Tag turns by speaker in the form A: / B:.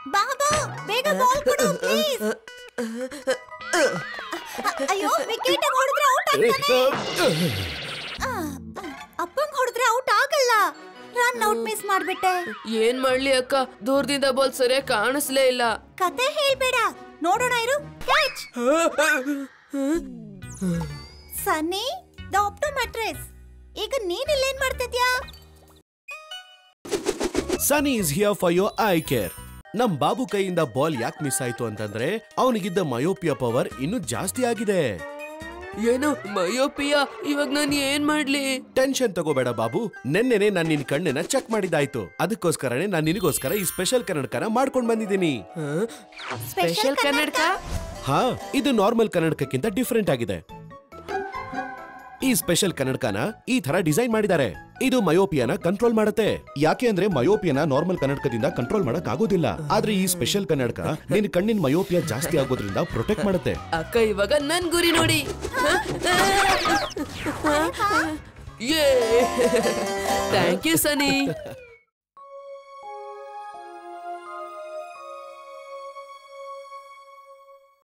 A: ಬಾಬು ಬೇಗ ಬಾಲ್ ಕೊಡು ಪ್ಲೀಸ್ ಅಯ್ಯೋ ವಿಕೆಟ್ ಹೊಡೆದ್ರೆ ಔಟ್ ಆಗ್ತಾನೆ ಆ, ಅಪ್ಪಂಗ್ ಹೊಡೆದ್ರೆ ಔಟ್ ಆಗಲ್ಲ ರನ್ ಔಟ್ ಮಿಸ್ ಮಾಡ್ಬಿಟ್ಟೆ
B: ಏನ್ ಮಾಡ್ಲಿ ಅಕ್ಕ ದೂರದಿಂದ ಬಾಲ್ ಸರಿಯಾಗಿ ಕಾಣಿಸ್ಲೇ ಇಲ್ಲ
A: ಕತೆ ಹೇಳ್ಬೇಡ ನೋಡೋಣ ಇರು ಕ್ಯಾಚ್ ಸನ್ನಿ ದ ಆಪ್ಟೋಮೆಟ್ರಿಸ್ ಈಗ ನೀನ್ ಇಲ್ಲೇನ್ ಮಾಡ್ತಿದ್ಯಾ
C: Sunny is here for your I care ನಮ್ ಬಾಬು ಕೈಯಿಂದ ಬಾಲ್ ಯಾಕೆ ಮಿಸ್ ಆಯ್ತು ಅಂತಂದ್ರೆ ಅವನಿಗಿದ್ದ ಮಯೋಪಿಯ ಪವರ್ ಇನ್ನು ಜಾಸ್ತಿ ಆಗಿದೆ
B: ಏನು ಮಯೋಪಿಯ ಇವಾಗ ನಾನು ಏನ್ ಮಾಡ್ಲಿ
C: ಟೆನ್ಷನ್ ತಗೋಬೇಡ ಬಾಬು ನೆನ್ನೆನೆ ನಾನ್ ನಿನ್ ಕಣ್ಣನ್ನ ಚೆಕ್ ಮಾಡಿದಾಯ್ತು ಅದಕ್ಕೋಸ್ಕರನೇ ನಾನ್ ನಿನಗೋಸ್ಕರ ಈ ಸ್ಪೆಷಲ್ ಕನ್ನಡಕನ ಮಾಡ್ಕೊಂಡ್ ಬಂದಿದ್ದೀನಿ
B: ಸ್ಪೆಷಲ್ ಕನ್ನಡಕ
C: ಹಾ ಇದು ನಾರ್ಮಲ್ ಕನ್ನಡಕಕ್ಕಿಂತ ಡಿಫ್ರೆಂಟ್ ಆಗಿದೆ ಈ ಸ್ಪೆಷಲ್ ಕನ್ನಡಕನ ಈ ತರ ಡಿಸೈನ್ ಮಾಡಿದ್ದಾರೆ ಇದು ಮಯೋಪಿಯನ ಕಂಟ್ರೋಲ್ ಮಾಡುತ್ತೆ ಯಾಕೆ ಅಂದ್ರೆ ಮಯೋಪಿಯನ ನಾರ್ಮಲ್ ಕನ್ನಡಕದಿಂದ ಕಂಟ್ರೋಲ್ ಮಾಡಕ್ ಆಗೋದಿಲ್ಲ ಆದ್ರೆ ಈ ಸ್ಪೆಷಲ್ ಕನ್ನಡಕ ನಿನ್ ಕಣ್ಣಿನ ಮಯೋಪಿಯ ಜಾಸ್ತಿ ಆಗೋದ್ರಿಂದ ಪ್ರೊಟೆಕ್ಟ್ ಮಾಡುತ್ತೆ
B: ಅಕ್ಕ ಇವಾಗ ನನ್ ಗುರಿ ನೋಡಿ ಥ್ಯಾಂಕ್ ಯು ಸನಿ